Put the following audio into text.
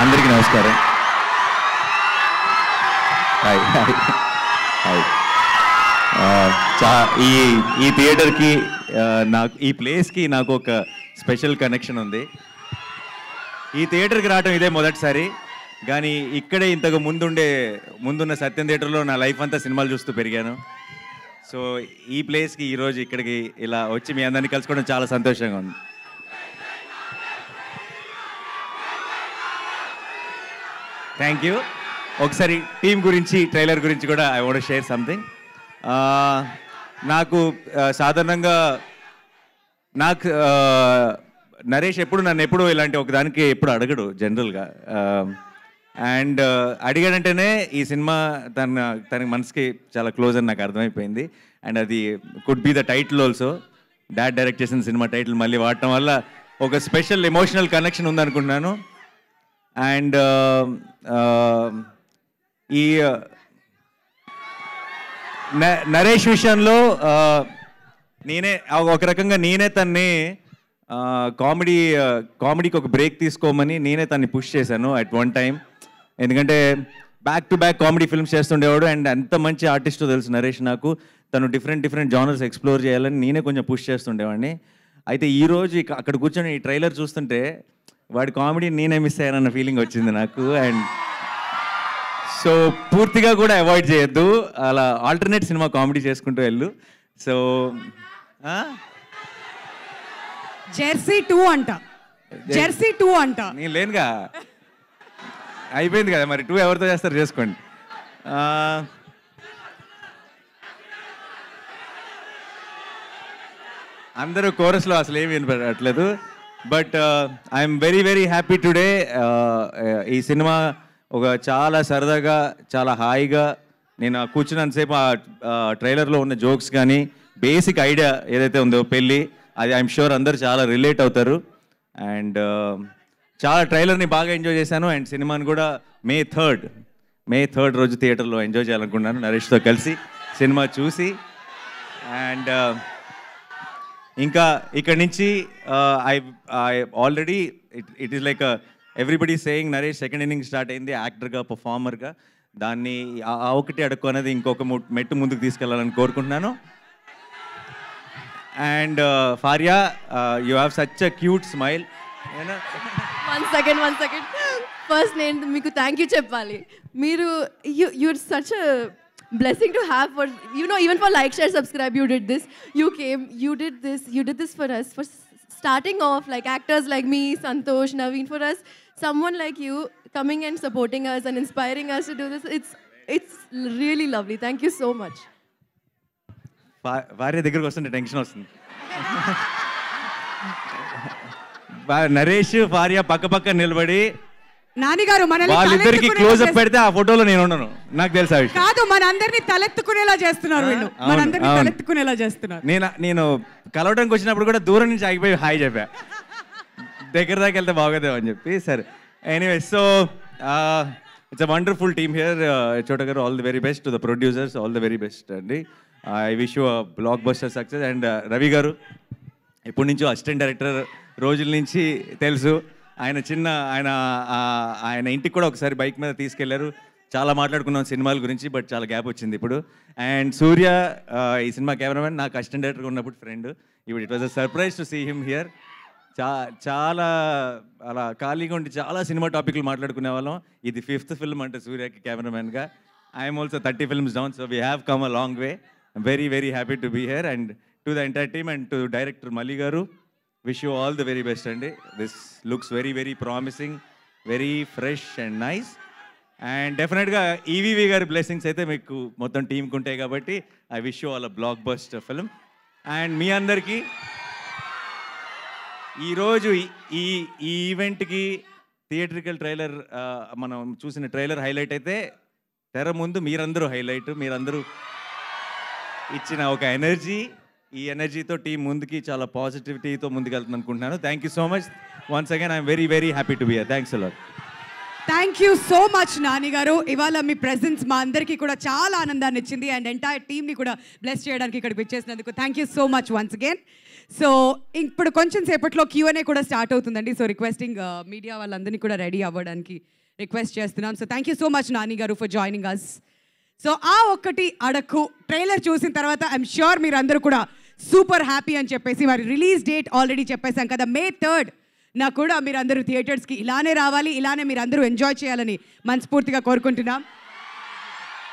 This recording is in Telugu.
అందరికీ నమస్కారం హాయ్ హాయ్ హాయ్ ఆ, చా ఈ ఈ థియేటర్కి ఆ, నాకు ఈ ప్లేస్కి నాకు ఒక స్పెషల్ కనెక్షన్ ఉంది ఈ థియేటర్కి రావడం ఇదే మొదటిసారి కానీ ఇక్కడే ఇంతకు ముందుండే ముందున్న సత్యం థియేటర్లో నా లైఫ్ అంతా సినిమాలు చూస్తూ పెరిగాను సో ఈ ప్లేస్కి ఈరోజు ఇక్కడికి ఇలా వచ్చి మీ అందరినీ కలుసుకోవడం చాలా సంతోషంగా ఉంది థ్యాంక్ యూ ఒకసారి టీం గురించి ట్రైలర్ గురించి కూడా ఐ వాంట్ షేర్ సంథింగ్ నాకు ఆ, సాధారణంగా నాకు ఆ, నరేష్ ఎప్పుడు నన్ను ఎప్పుడు ఇలాంటి ఒక దానికి ఎప్పుడు అడగడు జనరల్గా అండ్ అడిగాడంటేనే ఈ సినిమా తన తన మనసుకి చాలా క్లోజ్ అని నాకు అర్థమైపోయింది అండ్ అది could be the title also dad direct చేసిన సినిమా టైటిల్ మళ్ళీ వాడటం వల్ల ఒక స్పెషల్ ఎమోషనల్ కనెక్షన్ ఉందనుకుంటున్నాను అండ్ ఈ న- నరేష్ విషయంలో ఆ, నేనే ఒక రకంగా నేనే తన్ని కామెడీ కామెడీకి ఒక బ్రేక్ తీసుకోమని నేనే తన్ని పుష్ చేశాను అట్ వన్ టైం ఎందుకంటే back to back comedy films చేస్తుండేవాడు అండ్ ఎంత మంచి ఆర్టిస్టో తెలుసు నరేష్ నాకు తను డిఫరెంట్ డిఫరెంట్ జానర్స్ ఎక్స్ప్లోర్ చేయాలని నేనే కొంచెం పుష్ చేస్తుండేవాడిని అయితే ఈ రోజు ఇక అక్కడ కూర్చొని ఈ ట్రైలర్ చూస్తుంటే వాడి కామెడీ నేనే మిస్ అయ్యానన్న ఫీలింగ్ వచ్చింది నాకు అండ్ సో పూర్తిగా కూడా అవాయిడ్ చేయొద్దు అలా ఆల్టర్నేట్ సినిమా కామెడీ చేసుకుంటూ వెళ్ళు సో జెర్సీ టూ అంట జెర్సీ టూ అంట నేను లేనుగా అయిపోయింది కదా మరి టూ ఎవరితో చేస్తారు చేసుకోండి ఆ, అందరూ కోరస్లో అసలు ఏమి వినపడట్లేదు but I'm very very happy today ఈ సినిమా ఒక చాలా సరదాగా చాలా హాయిగా నేను ఆ కూర్చున్నంతసేపు ఆ ట్రైలర్లో ఉన్న జోక్స్ కానీ బేసిక్ ఐడియా ఏదైతే ఉందో పెళ్ళి అది ఐఎమ్ షూర్ అందరూ చాలా రిలేట్ అవుతారు అండ్ చాలా ట్రైలర్ని బాగా ఎంజాయ్ చేశాను అండ్ సినిమాని కూడా మే థర్డ్ మే థర్డ్ రోజు థియేటర్లో ఎంజాయ్ చేయాలనుకున్నాను నరేష్తో కలిసి సినిమా చూసి అండ్ ఇంకా ఇక్కడ నుంచి I I already it it is like everybody saying Naresh second inning start అయింది యాక్టర్గా పర్ఫార్మర్గా దాన్ని ఆ- ఆ ఒకటి అడుక్కు అనేది ఇంకొక ము- మెట్టు ముందుకు తీసుకెళ్లాలని కోరుకుంటున్నాను and Faria you have such a cute smile one second one second first నేను మీకు థ్యాంక్ యూ చెప్పాలి మీరు you your such blessing to have for you no even for like share subscribe you did this you came you did this you did this for us for starting off like actors like me santosh naveen for us someone like you coming and supporting us and inspiring us to do this it's it's really lovely thank you so much భార్య దగ్గరకు వస్తుంటే టెన్షన్ వస్తుంది బా- నరేష్ భార్య పక్క పక్క నిలబడి నానిగారు మనల్ని వాళ్ళిద్దరికి తలెత్తుకునేలా క్లోజ్ అప్ చేస్- పెడితే ఆ ఫోటోలో నేను ఉండను నాకు తెలుసు ఆ విషయం కాదు మనందరినీ తలెత్తుకునేలా చేస్తున్నారు వీళ్ళు అవును, మనందరినీ అవును. తలెత్తుకునేలా చేస్తున్నారు నేను నేను కలవడానికి వచ్చినప్పుడు కూడా దూరం నుంచి ఆగిపోయి హాయ్ చెప్పా దగ్గర దాకా వెళ్తే బాగోదేమో అని చెప్పి సరే anyway so it's a wonderful team here చోట గారు all the very best to the producers all the very best అండి I wish you blockbuster success and Ravi garu ఎప్పటి నుంచో అసిస్టెంట్ డైరెక్టర్ రోజుల నుంచి తెలుసు ఆయన చిన్న ఆయన ఆ, ఆయన ఇంటికి కూడా ఒకసారి బైక్ మీద తీసుకెళ్లారు చాలా మాట్లాడుకున్నాం సినిమాల గురించి బట్ చాలా గ్యాప్ వచ్చింది ఇప్పుడు అండ్ సూర్య ఆ, ఈ సినిమా కెమెరామెన్ నాకు అసిస్టెంట్ డైరెక్టర్ ఉన్నప్పుడు ఫ్రెండ్ ఇప్పుడు it was a surprise to see him here చా చాలా అలా ఖాళీగా ఉండి చాలా సినిమా టాపిక్లు మాట్లాడుకునే వాళ్ళం ఇది ఫిఫ్త్ ఫిల్మ్ అంటే సూర్యకి కెమెరామెన్గా I'm also thirty films down so we have come a long way very very happy to be here and to the entire team and to director Malli garu wish you all the very best అండి this looks very very promising very fresh and nice and డెఫినెట్గా ఈవీవి గారి బ్లెస్సింగ్స్ అయితే మీకు మొత్తం టీంకి ఉంటాయి కాబట్టి I wish you all a block bust film and మీ అందరికీ ఈరోజు ఈ- ఈ ఈ ఈవెంట్కి థియేట్రికల్ ట్రైలర్ మనం చూసిన ట్రైలర్ హైలైట్ అయితే తెర ముందు మీరందరూ హైలైట్ మీరందరూ ఇచ్చిన ఒక ఎనర్జీ ఈ ఎనర్జీతో టీం ముందుకి చాలా పాజిటివిటీతో ముందుకెళ్తుంది అనుకుంటున్నాను thank you so much once again I'm very very happy to be thanks a lot thank you so much Nani garu ఇవాళ మీ ప్రెసెన్స్ మా అందరికీ కూడా చాలా ఆనందాన్ని ఇచ్చింది అండ్ ఎంటైర్ టీమ్ని కూడా బ్లెస్ చేయడానికి ఇక్కడికి వచ్చేసినందుకు thank you so much once again so ఇప్పుడు కొంచెం సేపట్లో క్యూఎన్ఏ కూడా స్టార్ట్ అవుతుందండి సో రిక్వెస్టింగ్ మీడియా వాళ్ళందరినీ కూడా రెడీ అవ్వడానికి రిక్వెస్ట్ చేస్తున్నాం so thank you so much Nani garu for joining us so ఆ ఒక్కటి అడక్కు ట్రైలర్ చూసిన తర్వాత ఐఎమ్ ష్యూర్ మీరు అందరూ కూడా సూపర్ హ్యాపీ అని చెప్పేసి మరి రిలీజ్ డేట్ ఆల్రెడీ చెప్పేశాం కదా మే థర్డ్ నాకు కూడా మీరు అందరూ థియేటర్స్కి ఇలానే రావాలి ఇలానే మీరు అందరూ ఎంజాయ్ చేయాలని మనస్ఫూర్తిగా కోరుకుంటున్నాం